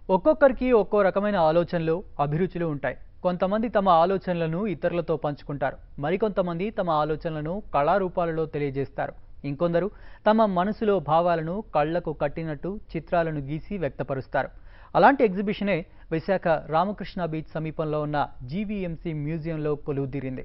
ఒక్కొక్కరికి ఒక్కో రకమైన ఆలోచనలు అభిరుచులు ఉంటాయి కొంతమంది తమ ఆలోచనలను ఇతరులతో పంచుకుంటారు మరికొంతమంది తమ ఆలోచనలను కళారూపాలలో తెలియజేస్తారు ఇంకొందరు తమ మనసులో భావాలను కళ్లకు కట్టినట్టు చిత్రాలను గీసి వ్యక్తపరుస్తారు అలాంటి ఎగ్జిబిషనే విశాఖ రామకృష్ణ బీచ్ సమీపంలో ఉన్న జీవీఎంసీ మ్యూజియంలో కొలువుదీరింది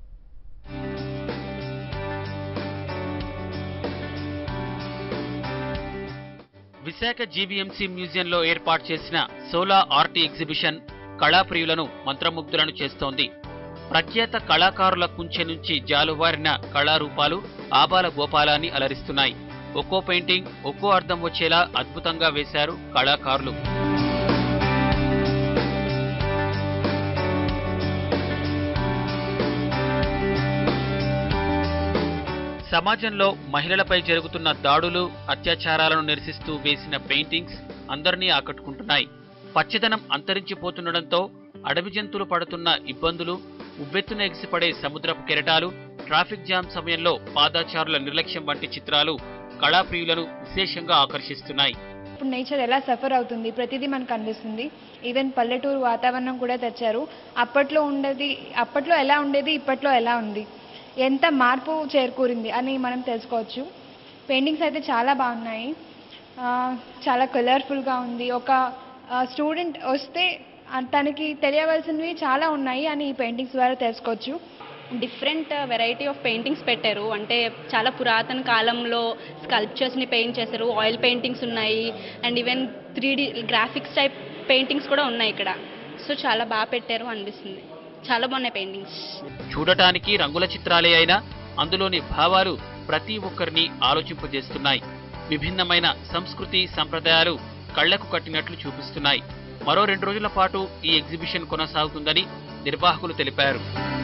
విశాఖ జీబీఎంసీ మ్యూజియంలో ఏర్పాటు చేసిన సోలా ఆర్ట్ ఎగ్జిబిషన్ కళాప్రియులను మంత్రముగ్ధులను చేస్తోంది ప్రఖ్యాత కళాకారుల కుంచె నుంచి జాలువారిన కళారూపాలు ఆబాల గోపాలాన్ని అలరిస్తున్నాయి ఒక్కో పెయింటింగ్ ఒక్కో అర్థం వచ్చేలా అద్భుతంగా వేశారు కళాకారులు సమాజంలో మహిళలపై జరుగుతున్న దాడులు అత్యాచారాలను నిరసిస్తూ వేసిన పెయింటింగ్స్ అందరినీ ఆకట్టుకుంటున్నాయి పచ్చదనం అంతరించిపోతుండటంతో అడవి జంతువులు పడుతున్న ఇబ్బందులు ఉవ్వెత్తున ఎగిసిపడే సముద్రపు కెరటాలు ట్రాఫిక్ జామ్ సమయంలో పాదాచారుల నిర్లక్ష్యం వంటి చిత్రాలు కళాప్రియులను విశేషంగా ఆకర్షిస్తున్నాయి ఇప్పుడు నేచర్ ఎలా సఫర్ అవుతుంది ప్రతిదీ మనకు అనిపిస్తుంది ఈవెన్ పల్లెటూరు వాతావరణం కూడా తెచ్చారు అప్పట్లో ఉండేది అప్పట్లో ఎలా ఉండేది ఇప్పట్లో ఎలా ఉంది ఎంత మార్పు చేరుకూరింది అని మనం తెలుసుకోవచ్చు పెయింటింగ్స్ అయితే చాలా బాగున్నాయి ఆ, చాలా కలర్ఫుల్గా ఉంది ఒక స్టూడెంట్ వస్తే ఆ, తనకి తెలియవలసినవి చాలా ఉన్నాయి అని ఈ పెయింటింగ్స్ ద్వారా తెలుసుకోవచ్చు డిఫరెంట్ వెరైటీ ఆఫ్ పెయింటింగ్స్ పెట్టారు అంటే చాలా పురాతన కాలంలో స్కల్ప్చర్స్ని పెయింట్ చేశారు ఆయిల్ పెయింటింగ్స్ ఉన్నాయి and even three D graphics type paintings కూడా ఉన్నాయి ఇక్కడ సో చాలా బాగా పెట్టారు అనిపిస్తుంది చాలా బాగున్నాయి పెయింటింగ్స్ చూడటానికి రంగుల చిత్రాలే అయినా అందులోని భావాలు ప్రతి ఒక్కరిని ఆలోచింపజేస్తున్నాయి విభిన్నమైన సంస్కృతి సంప్రదాయాలు కళ్లకు కట్టినట్లు చూపిస్తున్నాయి మరో రెండు రోజుల పాటు ఈ ఎగ్జిబిషన్ కొనసాగుతుందని నిర్వాహకులు తెలిపారు